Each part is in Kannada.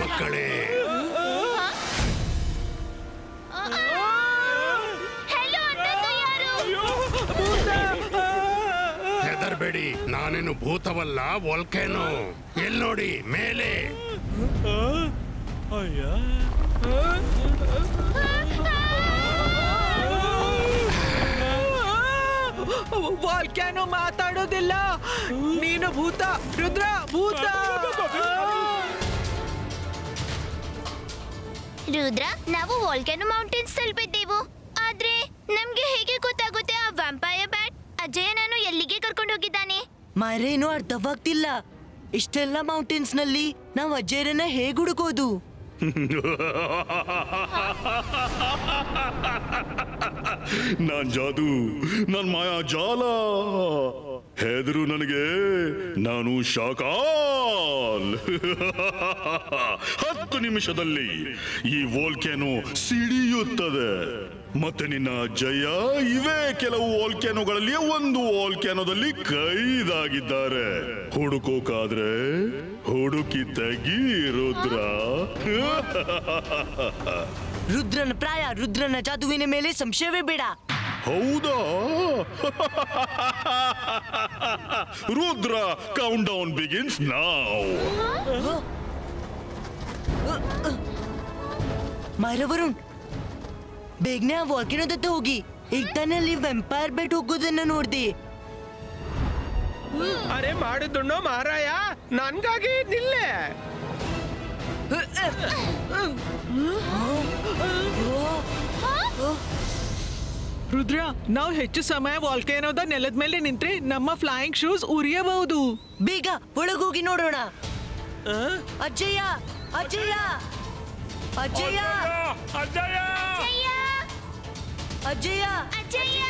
ಮಕ್ಕಳೇ ಹೆಲೋ ಅನ್ನೋದು ಯಾರು ಹೆದರ್ಬೇಡಿ ನಾನೇನು ಭೂತವಲ್ಲ ವೋಲ್ಕೇನು ಎಲ್ ನೋಡಿ ಮೇಲೆ ವಾಲ್ಕ್ಯಾನೋ ಮಾತಾಡೋದಿಲ್ಲ ನೀನು ಭೂತ ರುದ್ರ ಭೂತ ರುದ್ರ ನಾವು ವಾಲ್ಕ್ಯಾನೋ ಮೌಂಟೇನ್ಸ್ ತಲುಪಿದ್ದೆವು ಆದ್ರೆ ನಮ್ಗೆ ಹೇಗೆ ಗೊತ್ತಾಗುತ್ತೆ ಆ ವ್ಯಾಂಪೈರ್ ಬ್ಯಾಟ್ ಅಜಯ್ ನಾನು ಎಲ್ಲಿಗೆ ಕರ್ಕೊಂಡು ಹೋಗಿದ್ದಾನೆ ಮರೇನು ಅರ್ಥವಾಗ್ತಿಲ್ಲ ಇಷ್ಟೆಲ್ಲ ಮೌಂಟೇನ್ಸ್ ನಲ್ಲಿ ನಾವು ಅಜ್ಜಯ್ಯರನ್ನ ಹೇಗ್ ಹುಡುಕೋದು ನಾನ್ ಜಾದು ನನ್ ಮಾಯಾ ಜಾಲ ಹೆದರು ನನಗೆ ನಾನು ಶಾಕಾಲ್ ಹತ್ತು ನಿಮಿಷದಲ್ಲಿ ಈ ವೋಲ್ಕ್ಯಾನೋ ಸಿಡಿಯುತ್ತದೆ ಮತ್ತೆ ನಿನ್ನ ಜಯ ಇವೇ ಕೆಲವು ವೋಲ್ಕ್ಯಾನೋಗಳಲ್ಲಿ ಒಂದು ವೋಲ್ಕ್ಯಾನೋದಲ್ಲಿ ಕೈದಾಗಿದ್ದಾರೆ ಹುಡುಕೋಕಾದ್ರೆ ಹುಡುಕಿ ತೆಗಿ ರುದ್ರ ರುದ್ರನ ಪ್ರಾಯ ರುದ್ರನ ಜಾದುವಿನ ಮೇಲೆ ಸಂಶಯವೇ ಬೇಡ ಹೌದಾ ರುದ್ರ ಕೌಂಟ್ ಡೌನ್ ಬಿಗಿನ್ಸ್ ನಾವ್ ಮರವರುಣ್ ಬೇಗನೆ ಆ ವಾಲ್ಕಿನೋದತ್ತ ಹೋಗಿ ಈಗ ತಾನೇ ಅಲ್ಲಿ ವೆಂಪೈರ್ ಬೆಟ್ ಹೋಗೋದನ್ನ ನೋಡ್ದೆ ಅರೆ ಮಾಡುದುಣ್ಣೋ ಮಾರಾಯ ನನ್ಗಾಗಿ ನಿಲ್ಲೆ ರುದ್ರ ನಾವು ಹೆಚ್ಚು ಸಮಯ ವಾಲ್ಕೇನೋದ ನೆಲದ ಮೇಲೆ ನಿಂತ್ರೆ ನಮ್ಮ ಫ್ಲೈಯಿಂಗ್ ಶೂಸ್ ಉರಿಯಬಹುದು ಬೇಗ ಒಳಗೋಗಿ ನೋಡೋಣ ಅಜ್ಜಯ್ಯ ಅಜ್ಜಯ್ಯ ಅಜ್ಜಯ್ಯ ಅಜಯ ಅಜ್ಜಯ್ಯ ಅಜಯ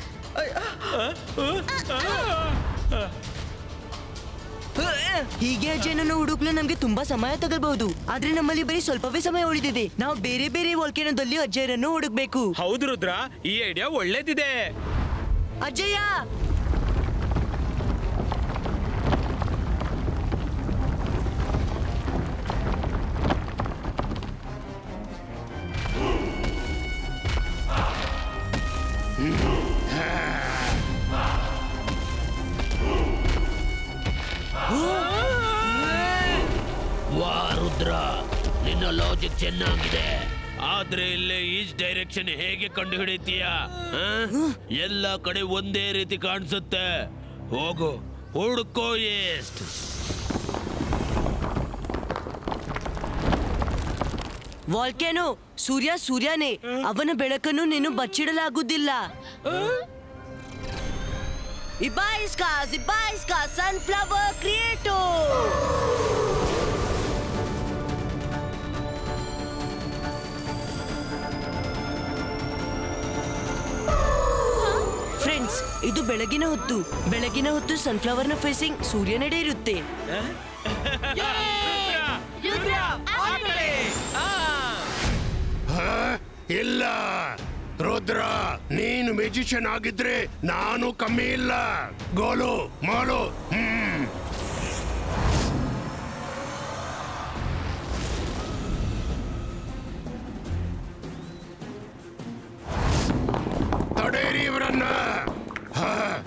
ಹೀಗೆ ಅಜ್ಜಯ್ಯನನ್ನು ಹುಡುಕ್ಲು ನಮ್ಗೆ ತುಂಬಾ ಸಮಯ ತಗಲ್ಬಹುದು ಆದ್ರೆ ನಮ್ಮಲ್ಲಿ ಬರೀ ಸ್ವಲ್ಪವೇ ಸಮಯ ಉಳಿದಿದೆ ನಾವು ಬೇರೆ ಬೇರೆ ವಾಲ್ಕೇನೋದಲ್ಲಿ ಅಜ್ಜಯ್ಯರನ್ನು ಹುಡುಕ್ಬೇಕು ಹೌದು ರುದ್ರ ಈ ಐಡಿಯಾ ಒಳ್ಳೇದಿದೆ ಅಜ್ಜಯ್ಯ ವಾ ರುದ್ರ ನಿನ್ನ ಲಾಜಿಕ್ ಚೆನ್ನಾಗಿದೆ ಆದ್ರೆ ಇಲ್ಲಿ ಈಚ್ ಡೈರೆಕ್ಷನ್ ಹೇಗೆ ಕಂಡು ಹಿಡಿತೀಯ ಎಲ್ಲ ಕಡೆ ಒಂದೇ ರೀತಿ ಕಾಣಿಸುತ್ತೆ ಹೋಗು ಹುಡುಕೋ ಎಷ್ಟ್ ವಾಲ್ಕ್ಯಾನೋ ಸೂರ್ಯ ಸೂರ್ಯನೇ ಅವನ ಬೆಳಕನ್ನು ನೀನು ಬಚ್ಚಿಡಲಾಗುವುದಿಲ್ಲ ಇಬಾಯಿಸ್ಕಾ ಇಬಾಯಿಸ್ಕಾ ಸನ್ಫ್ಲವರ್ ಕ್ರಿಯೇಟೋ ಫ್ರೆಂಡ್ಸ್ ಇದು ಬೆಳಗಿನ ಹೊತ್ತು ಬೆಳಗಿನ ಹೊತ್ತು ಸನ್ಫ್ಲವರ್ನ ಫೇಸಿಂಗ್ ಸೂರ್ಯನೆಡೆ ಇರುತ್ತೆ ರುದ್ರ ಆ ಕಡೆ. ಹ? ಇಲ್ಲ ರುದ್ರ ನೀನು ಮೆಜಿಷಿಯನ್ ಆಗಿದ್ರೆ ನಾನು ಕಮ್ಮಿ ಇಲ್ಲ ಗೋಲು ಮಾಲು ಹ್ಮ್ ತಡೇರಿ ಇವರನ್ನ ಹ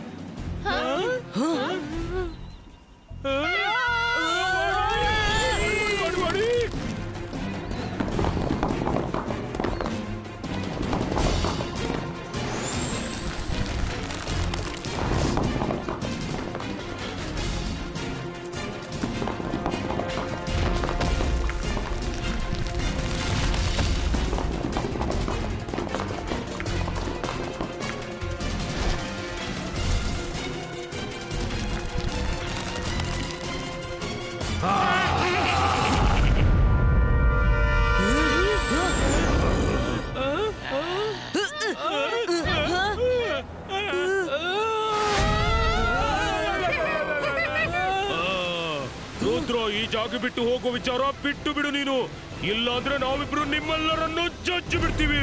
ರುದ್ರ ಈ ಜಾಗ ಬಿಟ್ಟು ಹೋಗೋ ವಿಚಾರ ಬಿಟ್ಟು ಬಿಡು ನೀನು ಇಲ್ಲಾಂದ್ರೆ ನಾವಿಬ್ರು ನಿಮ್ಮೆಲ್ಲರನ್ನು ಜಜ್ಜಿ ಬಿಡ್ತೀವಿ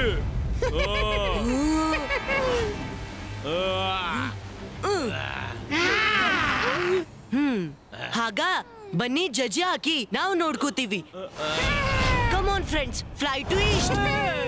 ಹಾಗ ಬನ್ನಿ ಜಜ್ಜಿ ಹಾಕಿ ನಾವು ನೋಡ್ಕೋತೀವಿ come on friends fly to east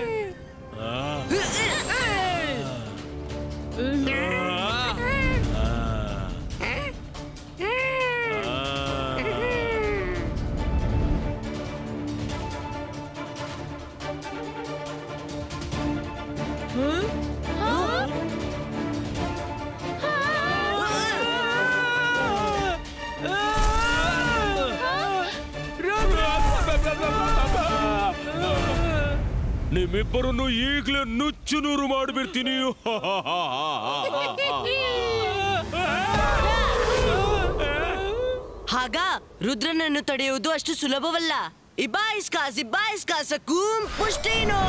ನಿಮ್ಮಿಬ್ಬರನ್ನು ಈಗಲೇ ನುಚ್ಚು ನೂರು ಮಾಡಿಬಿಡ್ತೀನಿ ಹಾಗ ರುದ್ರನನ್ನು ತಡೆಯುವುದು ಅಷ್ಟು ಸುಲಭವಲ್ಲ ಇಬಾಯಿಸ್ಕಾಸ್ ಇಬಾಯಿಸ್ಕಾಸ್ ಕೂಮ್ ಪುಷ್ಟೇನೋ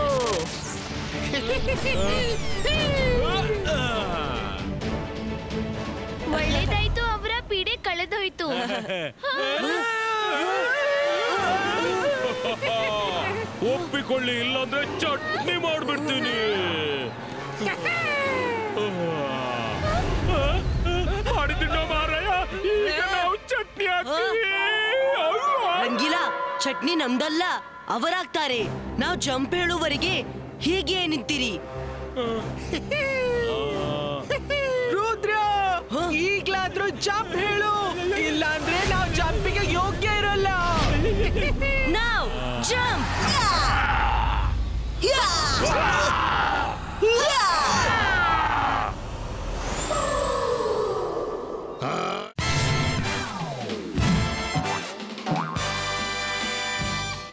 ಒಳ್ಳೇದಾಯ್ತು ಅವರ ಪೀಡೆ ಕಳೆದೋಯ್ತು ಒಪ್ಪಿಕೊಳ್ಳಿ ಇಲ್ಲಾಂದ್ರೆ ಚಟ್ನಿ ಮಾಡ್ಬಿಡ್ತೀನಿ ಮಾಡಿದ್ದ ಮಾರಾಯ ಈಗ ನಾವು ಚಟ್ನಿ ಹಾಕ್ತೀವಿ ರಂಗಿಲ ಚಟ್ನಿ ನಮ್ದಲ್ಲ ಅವರಾಗ್ತಾರೆ ನಾವು ಜಂಪ್ ಹೇಳುವವರೆಗೆ ಹೀಗೆ ನಿಂತಿರಿ ರುದ್ರ ಈಗ್ಲಾದ್ರೂ ಜಂಪ್ ಹೇಳು ಇಲ್ಲಾಂದ್ರೆ ನಾವು ಜಂಪಿಗೆ ಯೋಗ್ಯ ಇರಲ್ಲ